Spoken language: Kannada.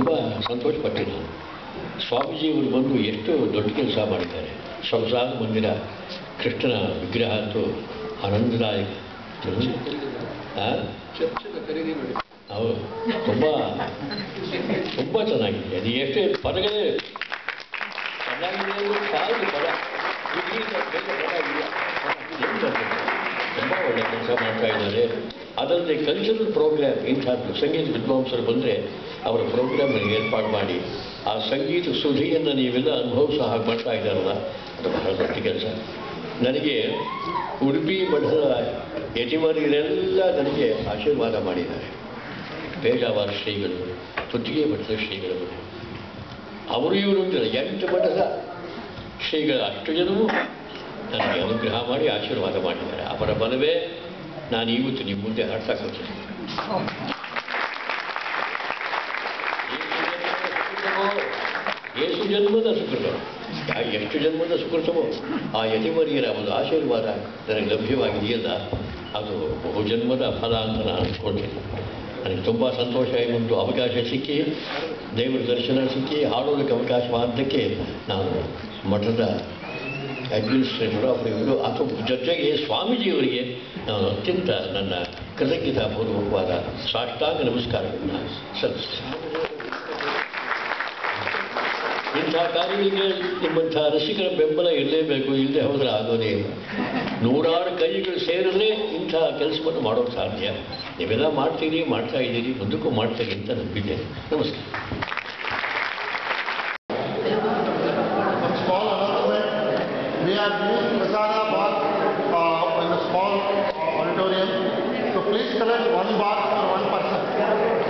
ತುಂಬ ಸಂತೋಷಪಟ್ಟೆ ನಾನು ಸ್ವಾಮೀಜಿಯವರು ಬಂದು ಎಷ್ಟು ದೊಡ್ಡ ಕೆಲಸ ಮಾಡಿದ್ದಾರೆ ಸಂಸಾರ ಮಂದಿರ ಕೃಷ್ಣನ ವಿಗ್ರಹ ಅಂತೂ ಆನಂದದಾಯಕ ಆ? ಚರ್ಚದ ಖರೀದಿ ಮಾಡಿ ಹೌದು ತುಂಬ ತುಂಬ ಚೆನ್ನಾಗಿದೆ ಅದು ಎಷ್ಟೇ ಪದಗಳೇ ಚೆನ್ನಾಗಿದೆ ಅಂದ್ರೆ ಸಾಲದು ಪದ ಇದಕ್ಕಿಂತ ಬೇರೆ ಪದ ಇಲ್ಲ ಎಲ್ಲಿ ಬರ್ತದೆ? ತುಂಬ ಒಳ್ಳೆ ಕೆಲಸ ಮಾಡ್ತಾ ಇದ್ದಾರೆ ಅದಲ್ಲದೆ ಕಲ್ಚರಲ್ ಪ್ರೋಗ್ರಾಮ್ ಇಂಥದ್ದು ಸಂಗೀತ ವಿದ್ವಾಂಸರು ಬಂದರೆ ಅವರ ಪ್ರೋಗ್ರಾಮನ್ನು ಏರ್ಪಾಡು ಮಾಡಿ ಆ ಸಂಗೀತ ಸುಧಿಯನ್ನು ನೀವೆಲ್ಲ ಅನುಭವಿಸೋ ಹಾಗೆ ಮಾಡ್ತಾ ಇದ್ದಾರಲ್ಲ ಅದು ಬಹಳ ದೊಡ್ಡ ಕೆಲಸ ನನಗೆ ಉಡುಪಿ ಮಠದ ಯಜಮಾನಿಗಳೆಲ್ಲ ನನಗೆ ಆಶೀರ್ವಾದ ಮಾಡಿದ್ದಾರೆ ಪೇಜಾವರ ಶ್ರೀಗಳು ತುತ್ತಿಗೆ ಮಠದ ಶ್ರೀಗಳು ಅವರು ಇವರು ಅಂತಿಲ್ಲ ಎಂಟು ಮಠದ ಶ್ರೀಗಳ ಅಷ್ಟು ಜನರು ನನಗೆ ಅನುಗ್ರಹ ಮಾಡಿ ಆಶೀರ್ವಾದ ಮಾಡಿದ್ದಾರೆ ಅವರ ಬಲವೇ ನಾನು ಇವತ್ತು ನಿಮ್ಮ ಮುಂದೆ ಹಾಡ್ತಾ ಕೂತೀನಿ ಏಸು ಜನ್ಮದ ಸುಕೃತವೋ ಯಾ- ಎಷ್ಟು ಜನ್ಮದ ಸುಕೃತವೋ ಆ ಯತಿಮರಿಯರ ಒಂದು ಆಶೀರ್ವಾದ ನನಗೆ ಲಭ್ಯವಾಗಿದೆಯಲ್ಲ ಅದು ಬಹುಜನ್ಮದ ಫಲ ಅಂತ ನಾನು ಅಂದ್ಕೊಳ್ತೀನಿ ನನಗೆ ತುಂಬ ಸಂತೋಷ ಈ ಒಂದು ಅವಕಾಶ ಸಿಕ್ಕಿ ದೇವರ ದರ್ಶನ ಸಿಕ್ಕಿ ಹಾಡೋದಕ್ಕೆ ಅವಕಾಶವಾದ್ದಕ್ಕೆ ನಾನು ಮಠದ ಅಡ್ಮಿನಿಸ್ಟ್ರೇಟರ್ ಆಫ್ ಇವರು ಅಥವಾ ಜೊತೆಗೆ ಸ್ವಾಮೀಜಿಯವರಿಗೆ ನಾನು ಅತ್ಯಂತ ನನ್ನ ಕೃತಜ್ಞತಾಪೂರ್ವಕವಾದ ಸಾಷ್ಟಾಂಗ ನಮಸ್ಕಾರಗಳನ್ನು ಸಲ್ಲಿಸ್ತೇನೆ ಇಂಥ ಕಾರ್ಯಗಳಿಗೆ ನಿಮ್ಮಂಥ ರಸಿಕರ ಬೆಂಬಲ ಇರಲೇಬೇಕು ಇಲ್ಲದೆ ಹೋದರೆ ಆಗೋದೇ ಇಲ್ಲ ನೂರಾರು ಕೈಗಳು ಸೇರಿದ್ರೆ ಇಂಥ ಕೆಲಸವನ್ನು ಮಾಡೋದು ಸಾಧ್ಯ ನೀವೆಲ್ಲ ಮಾಡ್ತೀರಿ ಮಾಡ್ತಾ ಇದ್ದೀರಿ ಮುಂದಕ್ಕೂ ಮಾಡ್ತೀರಿ ಅಂತ ನಂಬಿದ್ದೇನೆ ನಮಸ್ಕಾರ One small announcement. We are giving Prasadha bath uh, in a small uh, auditorium. So please collect one bath for one person.